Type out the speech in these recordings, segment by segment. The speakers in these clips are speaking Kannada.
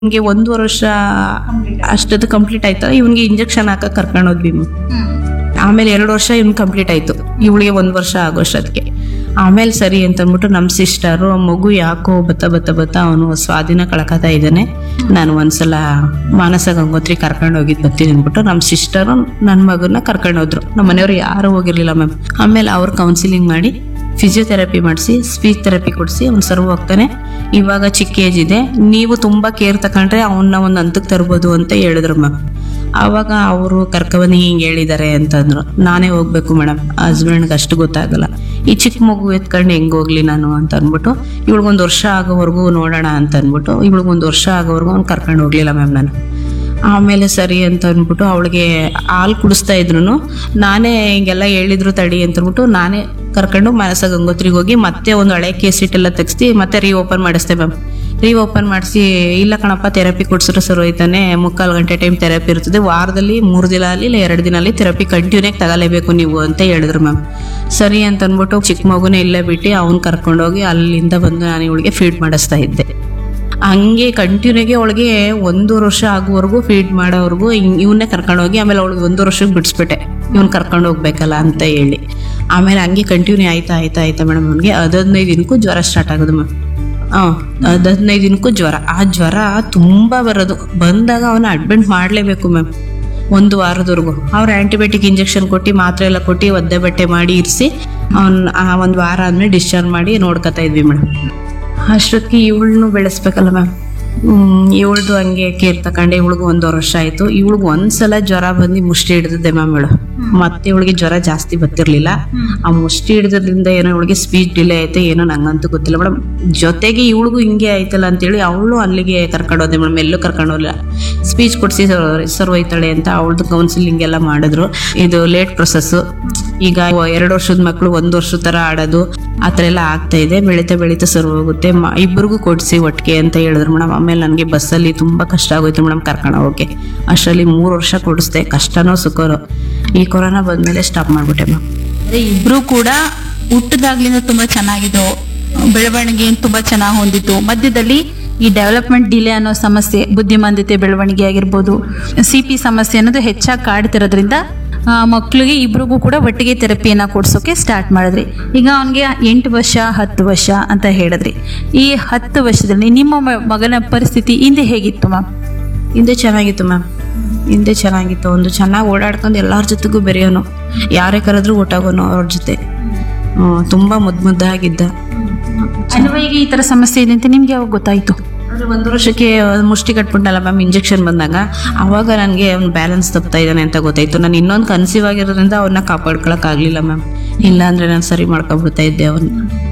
ನಿಮ್ಗೆ ಒಂದೂವರೆ ವರ್ಷ ಅಷ್ಟದ್ದು ಕಂಪ್ಲೀಟ್ ಆಯ್ತಲ್ಲ ಇವನ್ಗೆ ಇಂಜೆಕ್ಷನ್ ಹಾಕಕ್ ಕರ್ಕೊಂಡು ಹೋದ್ವಿ ಮ್ಯಾಮ್. ಆಮೇಲೆ ಎರಡು ವರ್ಷ ಇವ್ನು ಕಂಪ್ಲೀಟ್ ಆಯ್ತು ಇವಳಿಗೆ ಒಂದ್ ವರ್ಷ ಆಗೋಷ್ಟೊತ್ತಿಗೆ ಆಮೇಲೆ ಸರಿ ಅಂತ ಅಂದ್ಬಿಟ್ಟು ನಮ್ಮ ಸಿಸ್ಟರು ಮಗು ಯಾಕೋ ಬತ್ತ ಬತ್ತ ಬತ್ತ ಅವನು ಸ್ವಾಧೀನ ಕಳ್ಕೊತಾ ಇದ್ದಾನೆ ನಾನು ಒಂದ್ಸಲ ಮಾನಸ ಗಂಗೋತ್ರಿ ಕರ್ಕೊಂಡು ಹೋಗಿದ್ ಬರ್ತೀನಿ ಅಂದ್ಬಿಟ್ಟು ನಮ್ಮ ಸಿಸ್ಟರು ನನ್ನ ಮಗನ್ನ ಕರ್ಕೊಂಡು ಹೋದ್ರು ನಮ್ಮ ಮನೆಯವ್ರು ಯಾರು ಹೋಗಿರ್ಲಿಲ್ಲ ಮ್ಯಾಮ್ ಆಮೇಲೆ ಅವ್ರು ಕೌನ್ಸಿಲಿಂಗ್ ಮಾಡಿ ಫಿಸಿಯೋಥೆರಪಿ ಮಾಡಿಸಿ ಸ್ಪೀಚ್ ಥೆರಪಿ ಕೊಡಿಸಿ ಅವ್ನು ಸರ್ವ್ ಹೋಗ್ತಾನೆ ಇವಾಗ ಚಿಕ್ಕ ಏಜ್ ಇದೆ ನೀವು ತುಂಬಾ ಕೇರ್ ತಗೊಂಡ್ರೆ ಅವನ್ನ ಒಂದು ಹಂತಕ್ಕೆ ತರ್ಬೋದು ಅಂತ ಹೇಳಿದ್ರು ಮ್ಯಾಮ್ ಆವಾಗ ಅವರು ಕರ್ಕೊಬಂದು ಹಿಂಗೆ ಹೇಳಿದ್ದಾರೆ ಅಂತಂದ್ರು ನಾನೇ ಹೋಗ್ಬೇಕು ಮೇಡಮ್ ಹಸ್ಬೆಂಡ್ಗೆ ಅಷ್ಟು ಗೊತ್ತಾಗಲ್ಲ ಈ ಚಿಕ್ಕ ಮಗು ಎತ್ಕೊಂಡು ಹೆಂಗ್ ಹೋಗ್ಲಿ ನಾನು ಅಂತ ಅಂದ್ಬಿಟ್ಟು ಇವಳಿಗೊಂದು ವರ್ಷ ಆಗೋವರೆಗೂ ನೋಡೋಣ ಅಂತ ಅಂದ್ಬಿಟ್ಟು ಇವಳಿಗೊಂದು ವರ್ಷ ಆಗೋವರೆಗೂ ಅವ್ನು ಕರ್ಕೊಂಡು ಹೋಗ್ಲಿಲ್ಲ ಮ್ಯಾಮ್ ನಾನು ಆಮೇಲೆ ಸರಿ ಅಂತ ಅಂದ್ಬಿಟ್ಟು ಅವಳಿಗೆ ಹಾಲು ಕುಡಿಸ್ತಾ ಇದ್ರು ನಾನೇ ಹಿಂಗೆಲ್ಲ ಹೇಳಿದ್ರು ತಡಿ ಅಂತ ಅಂದ್ಬಿಟ್ಟು ನಾನೇ ಕರ್ಕೊಂಡು ಮಾನಸ ಗಂಗೋತ್ರಿಗೆ ಹೋಗಿ ಮತ್ತೆ ಒಂದು ಹಳೆ ಕೇಸಿಟ್ ಎಲ್ಲ ತೆಗ್ಸಿ ಮತ್ತೆ ರೀ ಓಪನ್ ಮಾಡಿಸ್ದೆ ಮ್ಯಾಮ್ ರೀ ಓಪನ್ ಮಾಡಿಸಿ ಇಲ್ಲ ಕಣಪ್ಪ ಥೆರಪಿ ಕೊಡ್ಸಿದ್ರೆ ಸರ್ ಹೋಯ್ತಾನೆ ಮುಕ್ಕಾಲು ಗಂಟೆ ಟೈಮ್ ಥೆರಪಿ ಇರ್ತದೆ ವಾರದಲ್ಲಿ ಮೂರು ದಿನ ಅಲ್ಲಿ ಇಲ್ಲ ಎರಡು ದಿನ ಅಲ್ಲಿ ಥೆರಪಿ ಕಂಟಿನ್ಯೂಗೆ ತಗಲೇಬೇಕು ನೀವು ಅಂತ ಹೇಳಿದ್ರು ಮ್ಯಾಮ್ ಸರಿ ಅಂತ ಅಂದ್ಬಿಟ್ಟು ಚಿಕ್ಕ ಮಗುನೇ ಇಲ್ಲೇ ಬಿಟ್ಟು ಅವ್ನು ಕರ್ಕೊಂಡೋಗಿ ಅಲ್ಲಿಂದ ಬಂದು ನಾನು ಇವಳಿಗೆ ಫೀಡ್ ಮಾಡಿಸ್ತಾ ಇದ್ದೆ ಹಂಗೆ ಕಂಟಿನ್ಯೂಗೆ ಅವಳಿಗೆ ಒಂದೂವರೆ ವರ್ಷ ಆಗುವವರೆಗೂ ಫೀಡ್ ಮಾಡೋವರೆಗೂ ಇವನ್ನೇ ಕರ್ಕೊಂಡೋಗಿ ಆಮೇಲೆ ಅವಳಿಗೆ ಒಂದು ವರ್ಷಕ್ಕೆ ಬಿಡಿಸ್ಬಿಟ್ಟೆ ಇವ್ನು ಕರ್ಕೊಂಡು ಹೋಗ್ಬೇಕಲ್ಲ ಅಂತ ಹೇಳಿ ಆಮೇಲೆ ಹಂಗೆ ಕಂಟಿನ್ಯೂ ಆಯ್ತಾ ಆಯ್ತಾ ಆಯ್ತಾ ಮೇಡಮ್ ಅವ್ನಿಗೆ ಹದಿನೈದು ದಿನಕ್ಕೂ ಜ್ವರ ಸ್ಟಾರ್ಟ್ ಆಗೋದು ಮ್ಯಾಮ್ ಹಾಂ ಹದಿನೈದು ದಿನಕ್ಕೂ ಜ್ವರ ಆ ಜ್ವರ ತುಂಬ ಬರೋದು ಬಂದಾಗ ಅವನ ಅಡ್ಮಿಟ್ ಮಾಡಲೇಬೇಕು ಮ್ಯಾಮ್ ಒಂದು ವಾರದವರೆಗೂ ಅವ್ರು ಆ್ಯಂಟಿಬಯೋಟಿಕ್ ಇಂಜೆಕ್ಷನ್ ಕೊಟ್ಟು ಮಾತ್ರೆ ಎಲ್ಲ ಕೊಟ್ಟು ಒದ್ದೆ ಬಟ್ಟೆ ಮಾಡಿ ಇರಿಸಿ ಅವ್ನ ಆ ಒಂದು ವಾರ ಆದಮೇಲೆ ಡಿಸ್ಚಾರ್ಜ್ ಮಾಡಿ ನೋಡ್ಕೊತಾ ಇದ್ವಿ ಮೇಡಮ್ ಅಷ್ಟೊತ್ತಿಗೆ ಇವಳನ್ನು ಬೆಳೆಸ್ಬೇಕಲ್ಲ ಮ್ಯಾಮ್ ಇವಳ್ದು ಹಂಗೆ ಕೇರ್ ತಗೊಂಡೆ ಇವಳಿಗೂ ಒಂದೂವರೆ ವರ್ಷ ಆಯ್ತು ಇವಳಿಗೆ ಒಂದ್ಸಲ ಜ್ವರ ಬಂದು ಮುಷ್ಟಿ ಹಿಡಿದಿದ್ದೆ ಮ್ಯಾಮ್ ಇವಳು ಮತ್ತೆ ಇವಳಿಗೆ ಜ್ವರ ಜಾಸ್ತಿ ಬರ್ತಿರ್ಲಿಲ್ಲ ಆ ಮುಷ್ಟಿ ಹಿಡಿದ್ರಿಂದ ಏನೋ ಇವಳಿಗೆ ಸ್ಪೀಚ್ ಡಿಲೇ ಆಯ್ತು ಏನೋ ನಂಗಂತೂ ಗೊತ್ತಿಲ್ಲ ಮೇಡಮ್ ಜೊತೆಗೆ ಇವಳಿಗೂ ಹಿಂಗೆ ಆಯ್ತಲ್ಲ ಅಂತೇಳಿ ಅವಳು ಅಲ್ಲಿಗೆ ಕರ್ಕೊಂಡು ಹೋದೆ ಮೇಡಮ್ ಎಲ್ಲೂ ಕರ್ಕೊಂಡು ಹೋಗಿಲ್ಲ ಸ್ಪೀಚ್ ಕೊಡಿಸಿ ಸರ್ ಹೋಯ್ತಾಳೆ ಅಂತ ಅವಳದು ಕೌನ್ಸಿಲಿಂಗ್ ಎಲ್ಲ ಮಾಡಿದ್ರು ಇದು ಲೇಟ್ ಪ್ರೊಸೆಸ್ಸು ಈಗ ಎರಡು ವರ್ಷದ ಮಕ್ಕಳು ಒಂದು ವರ್ಷದ ಥರ ಆಡೋದು ಆ ಥರ ಎಲ್ಲ ಆಗ್ತಾ ಇದೆ ಬೆಳೀತಾ ಬೆಳೀತಾ ಸರ್ ಹೋಗುತ್ತೆ ಮ- ಇಬ್ರಿಗೂ ಕೊಡಿಸಿ ಒಟ್ಟಿಗೆ ಅಂತ ಹೇಳಿದ್ರು ಮೇಡಮ್ ಆಮೇಲೆ ನನಗೆ ಬಸ್ಸಲ್ಲಿ ತುಂಬ ಕಷ್ಟ ಆಗೋಯ್ತು ಮೇಡಮ್ ಕರ್ಕೊಂಡು ಹೋಗೋಕೆ ಅಷ್ಟರಲ್ಲಿ ಮೂರು ವರ್ಷ ಕೊಡಿಸ್ದೆ ಕಷ್ಟನೋ ಸುಖನೋ ಈ ಕೊರೋನಾ ಬಂದಮೇಲೆ ಸ್ಟಾಪ್ ಮಾಡಿಬಿಟ್ಟೆ ಮ್ಯಾಮ್ ಅದೇ ಇಬ್ರು ಕೂಡ ಹುಟ್ಟದಾಗ್ಲಿಂದ ತುಂಬಾ ಚೆನ್ನಾಗಿದ್ದು ಬೆಳವಣಿಗೆ ತುಂಬಾ ಚೆನ್ನಾಗಿ ಹೊಂದಿತ್ತು ಮಧ್ಯದಲ್ಲಿ ಈ ಡೆವಲಪ್ಮೆಂಟ್ ಡಿಲೇ ಅನ್ನೋ ಸಮಸ್ಯೆ ಬುದ್ಧಿಮಾಂದ್ಯತೆ ಬೆಳವಣಿಗೆ ಆಗಿರ್ಬೋದು ಸಿ ಪಿ ಸಮಸ್ಯೆ ಅನ್ನೋದು ಹೆಚ್ಚಾಗಿ ಕಾಡ್ತಿರೋದ್ರಿಂದ ಆ, ಮಕ್ಳಿಗೆ ಇಬ್ರಿಗೂ ಕೂಡ ಒಟ್ಟಿಗೆ ಥೆರಪಿಯನ್ನ ಕೊಡ್ಸೋಕೆ ಸ್ಟಾರ್ಟ್ ಮಾಡಿದ್ರಿ ಈಗ ಅವನಿಗೆ ಎಂಟು ವರ್ಷ ಹತ್ತು ವರ್ಷ ಅಂತ ಹೇಳಿದ್ರಿ ಈ ಹತ್ತು ವರ್ಷದಲ್ಲಿ ನಿಮ್ಮ ಮ- ಮಗನ ಪರಿಸ್ಥಿತಿ ಹಿಂದೆ ಹೇಗಿತ್ತು ಮ್ಯಾಮ್ ಹಿಂದೆ ಚೆನ್ನಾಗಿತ್ತು ಮ್ಯಾಮ್ ಹಿಂದೆ ಚೆನ್ನಾಗಿತ್ತು ಒಂದು ಚೆನ್ನಾಗಿ ಓಡಾಡ್ಕೊಂಡು ಎಲ್ಲರ ಜೊತೆಗೂ ಬೆರೆಯೋನು ಯಾರೇ ಕರೆದ್ರೂ ಒಟ್ಟಾಗೋನು ಅವ್ರ ಜೊತೆ ಹ್ಮ್, ತುಂಬ ಮುದ್ದು ಮುದ್ದಾಗಿದ್ದ ಅನ್ವಯಿಗೆ ಈ ತರ ಸಮಸ್ಯೆ ಇದೆ ಅಂತ ನಿಮ್ಗೆ ಯಾವಾಗ ಗೊತ್ತಾಯ್ತು ಆದರೆ ಒಂದು ವರ್ಷಕ್ಕೆ ಮುಷ್ಟಿ ಕಟ್ಬಿಟ್ಟಲ್ಲ ಮ್ಯಾಮ್ ಇಂಜೆಕ್ಷನ್ ಬಂದಾಗ ಆವಾಗ ನನಗೆ ಅವ್ನು ಬ್ಯಾಲೆನ್ಸ್ ತಪ್ತಾ ಇದ್ದಾನೆ ಅಂತ ಗೊತ್ತಾಯ್ತು ನಾನು ಇನ್ನೊಂದು ಕನ್ಸೀವ್ ಆಗಿರೋದ್ರಿಂದ ಅವನ್ನ ಕಾಪಾಡ್ಕೊಳಕ್ಕಾಗಲಿಲ್ಲ ಮ್ಯಾಮ್ ಇಲ್ಲ ಅಂದರೆ ನಾನು ಸರಿ ಮಾಡ್ಕೊಂಡ್ಬಿಡ್ತಾ ಇದ್ದೆ ಅವನ್ನ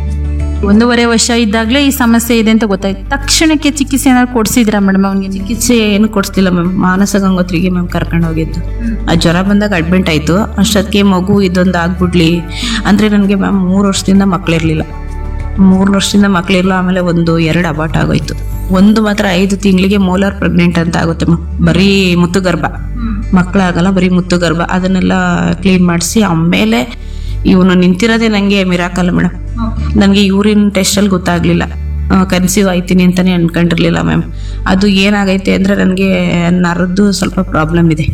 ಒಂದೂವರೆ ವರ್ಷ ಇದ್ದಾಗಲೇ ಈ ಸಮಸ್ಯೆ ಇದೆ ಅಂತ ಗೊತ್ತಾಯ್ತು ತಕ್ಷಣಕ್ಕೆ ಚಿಕಿತ್ಸೆ ಏನಾದ್ರು ಕೊಡ್ಸಿದ್ರಾ ಮೇಡಮ್ ಅವನಿಗೆ ಚಿಕಿತ್ಸೆ ಏನು ಕೊಡಿಸ್ತಿಲ್ಲ ಮ್ಯಾಮ್ ಮಾನಸ ಗಂಗೋತ್ರಿಗೆ ಮ್ಯಾಮ್ ಕರ್ಕೊಂಡು ಹೋಗಿದ್ದು ಆ ಜ್ವರ ಬಂದಾಗ ಅಡ್ಮಿಟ್ ಆಯಿತು ಅಷ್ಟೊತ್ತಿಗೆ ಮಗು ಇದೊಂದು ಆಗ್ಬಿಡ್ಲಿ ಅಂದರೆ ನನಗೆ ಮ್ಯಾಮ್ ಮೂರು ವರ್ಷದಿಂದ ಮಕ್ಕಳಿರಲಿಲ್ಲ ಮೂರು ವರ್ಷದಿಂದ ಮಕ್ಕಳಿರಲ್ಲ ಆಮೇಲೆ ಒಂದು ಎರಡು ಅಬಾಟ್ ಆಗೋಯ್ತು ಒಂದು ಮಾತ್ರ ಐದು ತಿಂಗಳಿಗೆ ಮೋಲಾರ್ ಪ್ರೆಗ್ನೆಂಟ್ ಅಂತ ಆಗುತ್ತೆ ಮ್ಯಾಮ್ ಬರೀ ಮುತ್ತುಗರ್ಭ ಮಕ್ಕಳಾಗಲ್ಲ ಬರೀ ಮುತ್ತುಗರ್ಭ ಅದನ್ನೆಲ್ಲ ಕ್ಲೀನ್ ಮಾಡಿಸಿ ಆಮೇಲೆ ಇವನು ನಿಂತಿರೋದೇ ನನಗೆ ಮಿರಾಕಲ್ಲ ಮೇಡಮ್ ನನಗೆ ಯೂರಿನ್ ಟೆಸ್ಟಲ್ಲಿ ಗೊತ್ತಾಗ್ಲಿಲ್ಲ ಕನ್ಸೀವ್ ಆಯ್ತೀನಿ ಅಂತಾನೆ ಅನ್ಕೊಂಡಿರ್ಲಿಲ್ಲ ಮ್ಯಾಮ್ ಅದು ಏನಾಗೈತೆ ಅಂದ್ರೆ ನನಗೆ ನರದ್ದು ಸ್ವಲ್ಪ ಪ್ರಾಬ್ಲಮ್ ಇದೆ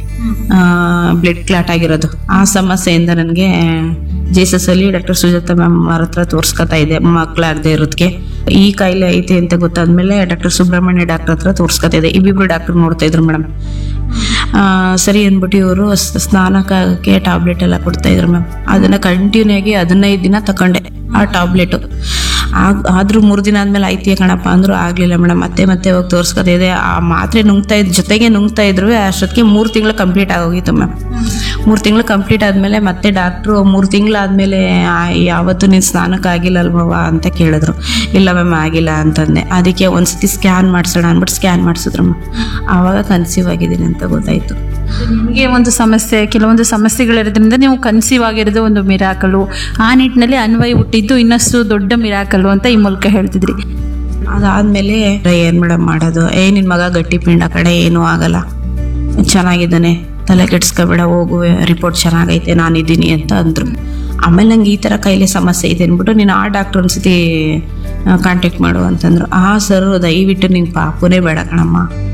ಬ್ಲಡ್ ಕ್ಲಾಟ್ ಆಗಿರೋದು ಆ ಸಮಸ್ಯೆಯಿಂದ ನನಗೆ ಜೇಸಸ್ ಅಲ್ಲಿ ಡಾಕ್ಟರ್ ಸುಜಾತ ಮ್ಯಾಮ್ ಅವ್ರ ಹತ್ರ ತೋರ್ಸ್ಕೊತಾ ಇದೆ ಮಕ್ಕಳಾಗದೆ ಇರೋದಕ್ಕೆ ಈ ಕಾಯಿಲೆ ಐತೆ ಅಂತ ಗೊತ್ತಾದ್ಮೇಲೆ ಡಾಕ್ಟರ್ ಸುಬ್ರಹ್ಮಣ್ಯ ಡಾಕ್ಟರ್ ಹತ್ರ ತೋರ್ಸ್ಕೊತಾ ಇದೆ ಇಬ್ಬಿಬ್ರು ಡಾಕ್ಟರ್ ನೋಡ್ತಾ ಇದ್ರು ಮೇಡಮ್ ಸರಿ ಅಂದ್ಬಿಟ್ಟು ಇವರು ಸ್ನಾನಕ್ಕೆ ಟ್ಯಾಬ್ಲೆಟ್ ಎಲ್ಲ ಕೊಡ್ತಾ ಇದ್ರು ಮ್ಯಾಮ್ ಅದನ್ನ ಕಂಟಿನ್ಯೂ ಆಗಿ ಹದಿನೈದು ದಿನ ತಕೊಂಡೆ ಆ ಟ್ಯಾಬ್ಲೆಟು ಆದ್ರೂ ಮೂರು ದಿನ ಆದ್ಮೇಲೆ ಐತಿಯ ಕಣಪ್ಪ ಅಂದ್ರು ಆಗ್ಲಿಲ್ಲ ಮೇಡಮ್ ಮತ್ತೆ ಮತ್ತೆ ಹೋಗಿ ತೋರ್ಸ್ಕೊತಾ ಇದೆ ಆ ಮಾತ್ರೆ ನುಂಗ್ತಾ ಇದ್ ಜೊತೆಗೆ ನುಂಗ್ತಾ ಇದ್ರು ಅಷ್ಟೊತ್ತಿಗೆ ಮೂರು ತಿಂಗಳು ಕಂಪ್ಲೀಟ್ ಆಗೋಗಿತ್ತು ಮ್ಯಾಮ್ ಮೂರು ತಿಂಗಳು ಕಂಪ್ಲೀಟ್ ಆದ್ಮೇಲೆ ಮತ್ತೆ ಡಾಕ್ಟ್ರು ಮೂರು ತಿಂಗಳಾದ್ಮೇಲೆ ಯಾವತ್ತು ನೀನು ಸ್ನಾನಕ್ಕೆ ಆಗಿಲ್ಲ ಅಲ್ವವ ಅಂತ ಕೇಳಿದ್ರು ಇಲ್ಲ ಮ್ಯಾಮ್ ಆಗಿಲ್ಲ ಅಂತಂದೆ ಅದಕ್ಕೆ ಒಂದ್ಸತಿ ಸ್ಕ್ಯಾನ್ ಮಾಡಿಸೋಣ ಅಂದ್ಬಿಟ್ಟು ಸ್ಕ್ಯಾನ್ ಮಾಡಿಸಿದ್ರು ಮ್ಯಾಮ್ ಆವಾಗ ಕನ್ಸೀವ್ ಆಗಿದ್ದೀನಿ ಅಂತ ಗೊತ್ತಾಯ್ತು ನಿಮಗೆ ಒಂದು ಸಮಸ್ಯೆ ಕೆಲವೊಂದು ಸಮಸ್ಯೆಗಳಿರೋದ್ರಿಂದ ನೀವು ಕನ್ಸೀವ್ ಆಗಿರೋದು ಒಂದು ಮಿರಾಕಲು ಆ ನಿಟ್ಟಿನಲ್ಲಿ ಅನ್ವಯ ಹುಟ್ಟಿದ್ದು ಇನ್ನಷ್ಟು ದೊಡ್ಡ ಮಿರಾಕಲು ಅಂತ ಈ ಮೂಲಕ ಹೇಳ್ತಿದ್ರಿ ಅದಾದ್ಮೇಲೆ ಏನ್ ಮೇಡಮ್ ಮಾಡೋದು ಏ ನಿನ್ ಮಗ ಗಟ್ಟಿ ಪಿಂಡ ಕಡೆ ಏನೂ ಆಗಲ್ಲ ಚೆನ್ನಾಗಿದ್ದಾನೆ ತಲೆ ಕೆಡ್ಸ್ಕೊಬೇಡ ಹೋಗು ರಿಪೋರ್ಟ್ ಚೆನ್ನಾಗೈತೆ ನಾನಿದ್ದೀನಿ ಅಂತ ಅಂದ್ರು ಆಮೇಲೆ ನಂಗೆ ಈ ಥರ ಕೈಲಿ ಸಮಸ್ಯೆ ಇದೆ ಅಂದ್ಬಿಟ್ಟು ನೀನು ಆ ಡಾಕ್ಟ್ರ್ ಒಂದ್ಸತಿ ಕಾಂಟ್ಯಾಕ್ಟ್ ಮಾಡು ಅಂತಂದ್ರು ಆ ಸರ್ ದಯವಿಟ್ಟು ನಿಂಗೆ ಪಾಪುನೇ ಬೇಡ ಕಣಮ್ಮ